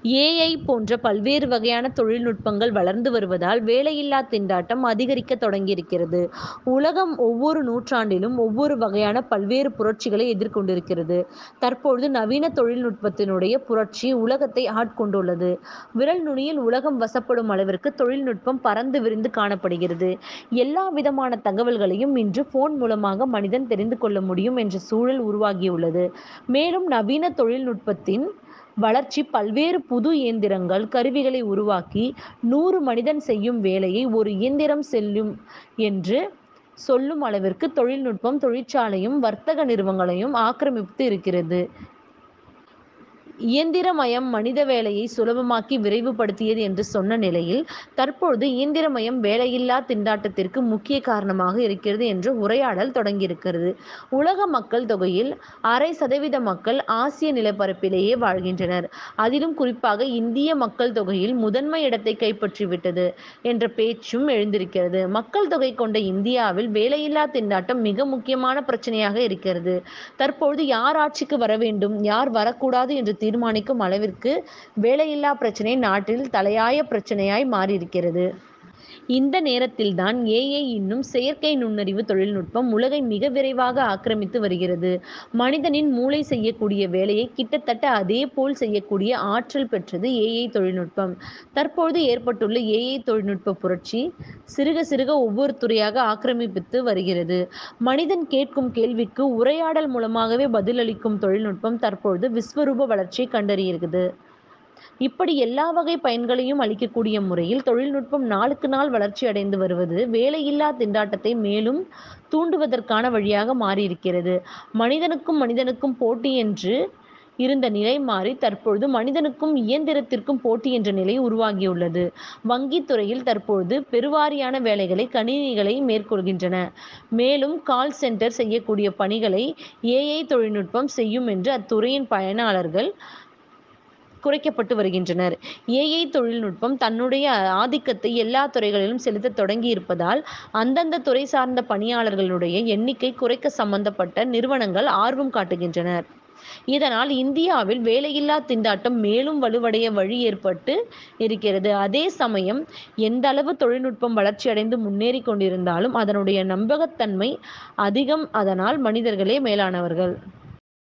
AI போன்ற பல்வேறு வகையான தொழில்நுட்பங்கள் வளர்ந்து வருவதால் வேலையில்லா திண்டாட்டம் அதிகரிக்க தொடங்கியிருக்கிறது உலகம் ஒவ்வொரு நூற்றாண்டிலும் ஒவ்வொரு வகையான பல்வேறு புரட்சிகளை எதிர்கொண்டிருக்கிறது தற்பொழுது நவீன தொழில்நுட்பத்தினுடைய புரட்சி உலகத்தை ஆட்கொண்டுள்ளது விரல் நுனியில் உலகம் வசப்படும் அளவிற்கு தொழில்நுட்பம் பறந்து விரிந்து காணப்படுகிறது எல்லா விதமான தகவல்களையும் இன்று போன் மூலமாக மனிதன் தெரிந்து கொள்ள முடியும் என்ற சூழல் உருவாகியுள்ளது மேலும் நவீன தொழில்நுட்பத்தின் வளர்ச்சி பல்வேறு புது இயந்திரங்கள் கருவிகளை உருவாக்கி நூறு மனிதன் செய்யும் வேலையை ஒரு இயந்திரம் செல்லும் என்று சொல்லும் அளவிற்கு தொழில்நுட்பம் தொழிற்சாலையும் வர்த்தக நிறுவனங்களையும் ஆக்கிரமித்து இருக்கிறது இயந்திரமயம் மனித வேலையை சுலபமாக்கி விரைவுபடுத்தியது என்று சொன்ன நிலையில் தற்பொழுது இயந்திரமயம் வேலையில்லா திண்டாட்டத்திற்கு முக்கிய காரணமாக இருக்கிறது என்ற உரையாடல் தொடங்கியிருக்கிறது உலக மக்கள் தொகையில் அரை சதவீத மக்கள் ஆசிய நிலப்பரப்பிலேயே வாழ்கின்றனர் அதிலும் குறிப்பாக இந்திய மக்கள் தொகையில் முதன்மை இடத்தை கைப்பற்றிவிட்டது என்ற பேச்சும் எழுந்திருக்கிறது மக்கள் தொகை கொண்ட இந்தியாவில் வேலையில்லா திண்டாட்டம் மிக முக்கியமான பிரச்சனையாக இருக்கிறது தற்பொழுது யார் ஆட்சிக்கு வர வேண்டும் யார் வரக்கூடாது என்று தீர்மானிக்கும் அளவிற்கு வேலையில்லா பிரச்சனை நாட்டில் தலையாய பிரச்சனையாய் மாறியிருக்கிறது இந்த நேரத்தில்தான் ஏஐ இன்னும் செயற்கை நுண்ணறிவு தொழில்நுட்பம் உலகை மிக விரைவாக ஆக்கிரமித்து வருகிறது மனிதனின் மூளை செய்யக்கூடிய வேலையை கிட்டத்தட்ட அதே போல் செய்யக்கூடிய ஆற்றல் பெற்றது ஏஐ தொழில்நுட்பம் தற்பொழுது ஏற்பட்டுள்ள ஏஐ தொழில்நுட்ப புரட்சி சிறுக சிறுக ஒவ்வொரு துறையாக ஆக்கிரமிப்பித்து வருகிறது மனிதன் கேட்கும் கேள்விக்கு உரையாடல் மூலமாகவே பதிலளிக்கும் தொழில்நுட்பம் தற்பொழுது விஸ்வரூப வளர்ச்சியை கண்டறிகிறது இப்படி எல்லா வகை பயன்களையும் அளிக்கக்கூடிய முறையில் தொழில்நுட்பம் நாளுக்கு நாள் வளர்ச்சி அடைந்து வருவது வேலையில்லா திண்டாட்டத்தை மேலும் தூண்டுவதற்கான வழியாக மாறியிருக்கிறது மனிதனுக்கும் மனிதனுக்கும் போட்டி என்று இருந்த நிலை மாறி தற்பொழுது மனிதனுக்கும் இயந்திரத்திற்கும் போட்டி என்ற நிலை உருவாகியுள்ளது வங்கித்துறையில் தற்பொழுது பெருவாரியான வேலைகளை கணினிகளை மேற்கொள்கின்றன மேலும் கால் சென்டர் செய்யக்கூடிய பணிகளை ஏஐ தொழில்நுட்பம் செய்யும் என்று அத்துறையின் பயனாளர்கள் குறைக்கப்பட்டு வருகின்றனர் ஏஐ தொழில்நுட்பம் தன்னுடைய ஆதிக்கத்தை எல்லா துறைகளிலும் செலுத்த தொடங்கி இருப்பதால் அந்தந்த துறை சார்ந்த பணியாளர்களுடைய எண்ணிக்கை குறைக்க சம்பந்தப்பட்ட நிறுவனங்கள் ஆர்வம் காட்டுகின்றனர் இதனால் இந்தியாவில் வேலையில்லா திண்டாட்டம் மேலும் வலுவடைய வழி ஏற்பட்டு இருக்கிறது அதே சமயம் எந்த அளவு தொழில்நுட்பம் வளர்ச்சியடைந்து முன்னேறி கொண்டிருந்தாலும் அதனுடைய நம்பகத்தன்மை அதிகம் அதனால் மனிதர்களே மேலானவர்கள்